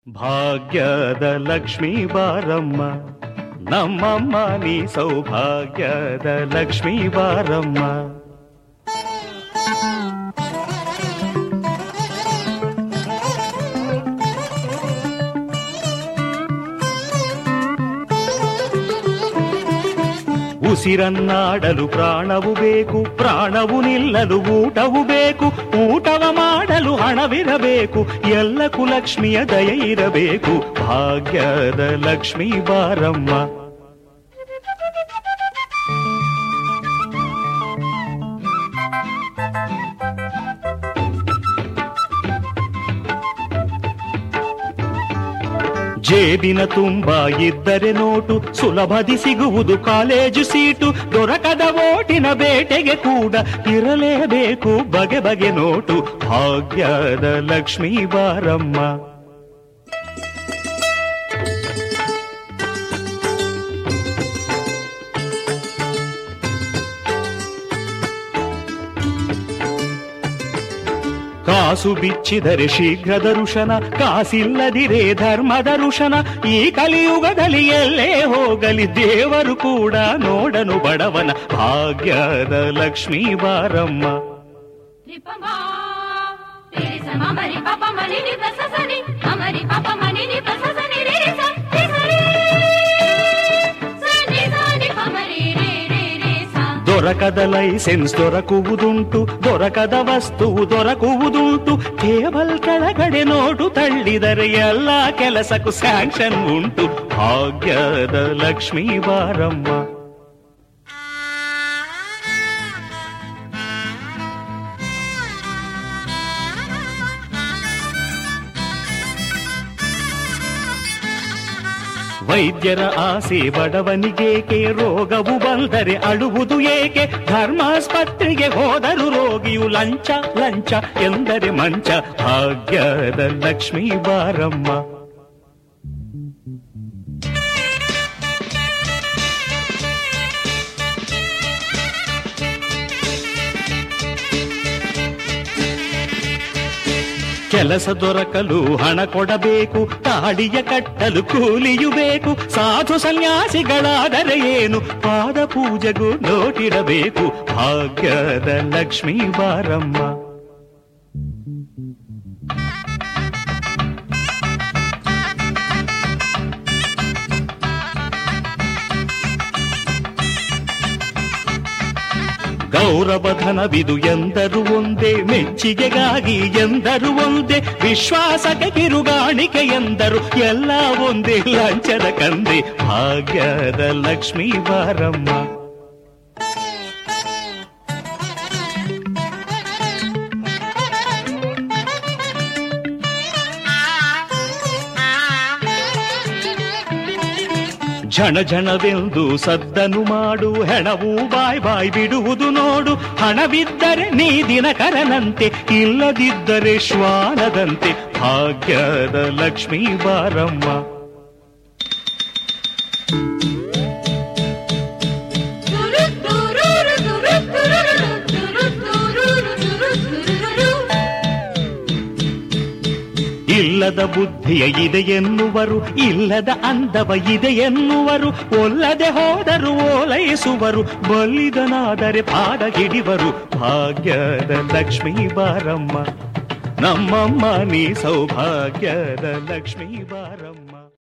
ಭಾಗ್ಯದ ಲಕ್ಷ್ಮೀ ಬಾರಮ್ಮ ನಮ್ಮಮ್ಮ ನೀ ಸೌಭಾಗ್ಯದ ಲಕ್ಷ್ಮೀ ಬಾರಮ್ಮ ಉಸಿರನ್ನಾಡಲು ಪ್ರಾಣವು ಬೇಕು ಪ್ರಾಣವು ನಿಲ್ಲಲು ಊಟವು ಬೇಕು ಊಟವ ಮಾಡಲು ಹಣವಿರಬೇಕು ಎಲ್ಲಕ್ಕೂ ಲಕ್ಷ್ಮಿಯ ದಯ ಇರಬೇಕು ಭಾಗ್ಯದ ಲಕ್ಷ್ಮೀ ಬಾರಮ್ಮ ಜೇಬಿನ ತುಂಬ ಇದ್ದರೆ ನೋಟು ಸುಲಭದಿ ಸಿಗುವುದು ಕಾಲೇಜು ಸೀಟು ದೊರಕದ ಓಟಿನ ಬೇಟೆಗೆ ಕೂಡ ಇರಲೇಬೇಕು ಬಗೆ ಬಗೆ ನೋಟು ಭಾಗ್ಯದ ಲಕ್ಷ್ಮೀ ಬಾರಮ್ಮ ಕಾಸು ಬಿಚ್ಚಿದರೆ ಶೀಘ್ರದ ಋಷನ ಕಾಸಿಲ್ಲದಿರೇ ಧರ್ಮದ ಋಷನ ಈ ಕಲಿಯುಗದಲ್ಲಿ ಎಲ್ಲೇ ಹೋಗಲಿ ದೇವರು ಕೂಡ ನೋಡನು ಬಡವನ ಭಾಗ್ಯದ ಲಕ್ಷ್ಮೀ ಬಾರಮ್ಮ రిపమా రేరి సమా మరి పాప మని ని ప్రససని అమరి పాప మని ని ప్రససని రే రే స రే స రే సని సని పమరి రే రే రే స ದೊರಕದ ಲೈಸೆನ್ಸ್ ದೊರಕುವುದುಂಟು ದೊರಕದ ವಸ್ತುವು ದೊರಕುವುದುಂಟು ಕೇಬಲ್ ಕೆಳಗಡೆ ನೋಟು ತಳ್ಳಿದರೆ ಎಲ್ಲ ಕೆಲಸಕ್ಕೂ ಸ್ಯಾಂಕ್ಷನ್ ಉಂಟು ಭಾಗ್ಯದ ಲಕ್ಷ್ಮೀ ಬಾರಮ್ಮ ವೈದ್ಯರ ಆಸೆ ಬಡವನಿಗೇಕೆ ರೋಗವು ಬಂದರೆ ಅಳುವುದು ಏಕೆ ಧರ್ಮಾಸ್ಪತ್ರೆಗೆ ಹೋದರು ರೋಗಿಯು ಲಂಚ ಲಂಚ ಎಂದರೆ ಮಂಚ ಭಾಗ್ಯದ ಲಕ್ಷ್ಮೀ ಬಾರಮ್ಮ ಕೆಲಸ ದೊರಕಲು ಹಣ ಕೊಡಬೇಕು ತಾಡಿಯ ಕಟ್ಟಲು ಕೂಲಿಯು ಬೇಕು ಸಾಧು ಸನ್ಯಾಸಿಗಳಾದರೆ ಏನು ಪಾದ ಪೂಜೆಗೂ ನೋಟಿರಬೇಕು ಭಾಗ್ಯದ ಲಕ್ಷ್ಮೀ ಬಾರಮ್ಮ ಗೌರವಧನವಿದು ಎಂದರು ಒಂದೇ ಮೆಚ್ಚಿಗೆಗಾಗಿ ಎಂದರು ಒಂದೇ ವಿಶ್ವಾಸಕ್ಕೆ ಕಿರುಗಾಣಿಕೆ ಎಂದರು ಎಲ್ಲ ಒಂದೇ ಲಂಚದ ಕಂದೆ ಭಾಗ್ಯದ ಲಕ್ಷ್ಮೀ ಬಾರಮ್ಮ ಝಣ ಝಣವೆಂದು ಸದ್ದನು ಮಾಡು ಹೆಣವು ಬಾಯ್ ಬಾಯ್ ಬಿಡುವುದು ನೋಡು ಹಣವಿದ್ದರೆ ನೀ ದಿನಕರನಂತೆ ಇಲ್ಲದಿದ್ದರೆ ಶ್ವಾನದಂತೆ ಭಾಗ್ಯದ ಲಕ್ಷ್ಮೀ ಬಾರಮ್ಮ తురు తురురు తురు తురురు తురు తురురు తురు తురురు ಇಲ್ಲದ ಬುದ್ಧಿಯ ಇದೆ ಎನ್ನುವರು ಇಲ್ಲದ ಅಂದವ ಇದೆ ಎನ್ನುವರು ಒಲ್ಲದೆ ಹೋದರು ಓಲೈಸುವರು ಬಲ್ಲಿದನಾದರೆ ಪಾದ ಹಿಡಿವರು ಭಾಗ್ಯದ ಲಕ್ಷ್ಮೀ ಬಾರಮ್ಮ ನಮ್ಮಮ್ಮ ನೀ ಸೌಭಾಗ್ಯದ ಲಕ್ಷ್ಮೀ ಬಾರಮ್ಮ